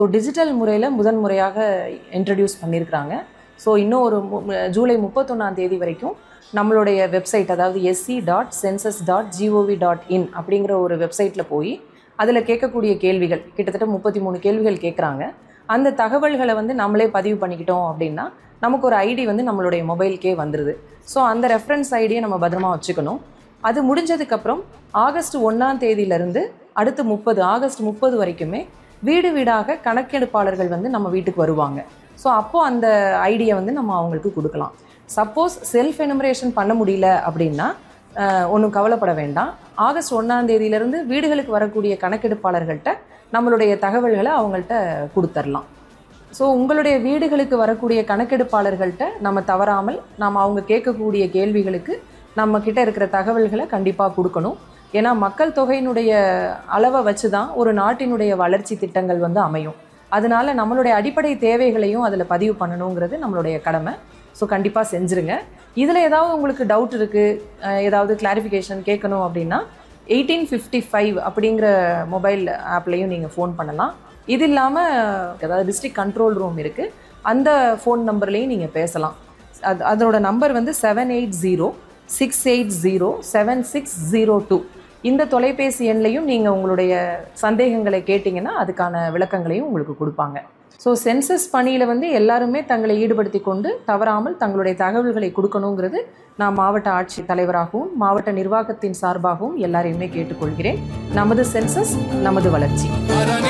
so digital முறையில் முதன் முறையாக இன்ட்ரடியூஸ் பண்ணியிருக்கிறாங்க ஸோ இன்னும் ஒரு மு- மு- ஜூலை முப்பத்தொன்னாம் தேதி வரைக்கும் நம்மளுடைய வெப்சைட் அதாவது SC dot census dot GOV dot in அப்படிங்கிற ஒரு வெப்சைட்டில் போய் அதில் கேட்கக்கூடிய கேள்விகள் கிட்டத்தட்ட முப்பத்தி மூணு கேள்விகள் கேட்குறாங்க அந்த தகவல்களை வந்து நம்மளே பதிவு பண்ணிக்கிட்டோம் அப்படின்னா நமக்கு ஒரு ஐடி வந்து நம்மளுடைய மொபைலுக்கே வந்துடுது ஸோ அந்த ரெஃபரன்ஸ் ஐடியை நம்ம பத்திரமா வச்சுக்கணும் அது முடிஞ்சதுக்கப்புறம் ஆகஸ்ட் ஒன்றாம் தேதியிலிருந்து அடுத்து முப்பது ஆகஸ்ட் முப்பது வரைக்குமே வீடு வீடாக கணக்கெடுப்பாளர்கள் வந்து நம்ம வீட்டுக்கு வருவாங்க ஸோ அப்போது அந்த ஐடியை வந்து நம்ம அவங்களுக்கு கொடுக்கலாம் சப்போஸ் செல்ஃப் எனுமரேஷன் பண்ண முடியல அப்படின்னா ஒன்றும் கவலைப்பட வேண்டாம் ஆகஸ்ட் ஒன்றாம் தேதியிலிருந்து வீடுகளுக்கு வரக்கூடிய கணக்கெடுப்பாளர்கள்ட்ட நம்மளுடைய தகவல்களை அவங்கள்ட்ட கொடுத்துர்லாம் ஸோ உங்களுடைய வீடுகளுக்கு வரக்கூடிய கணக்கெடுப்பாளர்கள்ட்ட நம்ம தவறாமல் நாம் அவங்க கேட்கக்கூடிய கேள்விகளுக்கு நம்ம கிட்ட இருக்கிற தகவல்களை கண்டிப்பாக கொடுக்கணும் ஏன்னா மக்கள் தொகையினுடைய அளவை வச்சு தான் ஒரு நாட்டினுடைய வளர்ச்சி திட்டங்கள் வந்து அமையும் அதனால நம்மளுடைய அடிப்படை தேவைகளையும் அதில் பதிவு பண்ணணுங்கிறது நம்மளுடைய கடமை ஸோ கண்டிப்பாக செஞ்சுருங்க இதில் ஏதாவது உங்களுக்கு டவுட் இருக்குது ஏதாவது கிளாரிஃபிகேஷன் கேட்கணும் அப்படின்னா எயிட்டீன் ஃபிஃப்டி ஃபைவ் அப்படிங்கிற மொபைல் ஆப்லேயும் நீங்கள் ஃபோன் பண்ணலாம் இது இல்லாமல் அதாவது டிஸ்ட்ரிக்ட் கண்ட்ரோல் ரூம் இருக்குது அந்த ஃபோன் நம்பர்லேயும் நீங்கள் பேசலாம் அது அதனோட நம்பர் வந்து seven eight zero six eight zero seven six zero two இந்த தொலைபேசி எண்லையும் நீங்கள் உங்களுடைய சந்தேகங்களை கேட்டிங்கன்னா அதுக்கான விளக்கங்களையும் உங்களுக்கு கொடுப்பாங்க ஸோ சென்சஸ் பணியில் வந்து எல்லாருமே தங்களை ஈடுபடுத்தி கொண்டு தவறாமல் தங்களுடைய தகவல்களை கொடுக்கணுங்கிறது நான் மாவட்ட ஆட்சி தலைவராகவும் மாவட்ட நிர்வாகத்தின் சார்பாகவும் எல்லாரையுமே கேட்டுக்கொள்கிறேன் நமது சென்சஸ் நமது வளர்ச்சி அரணே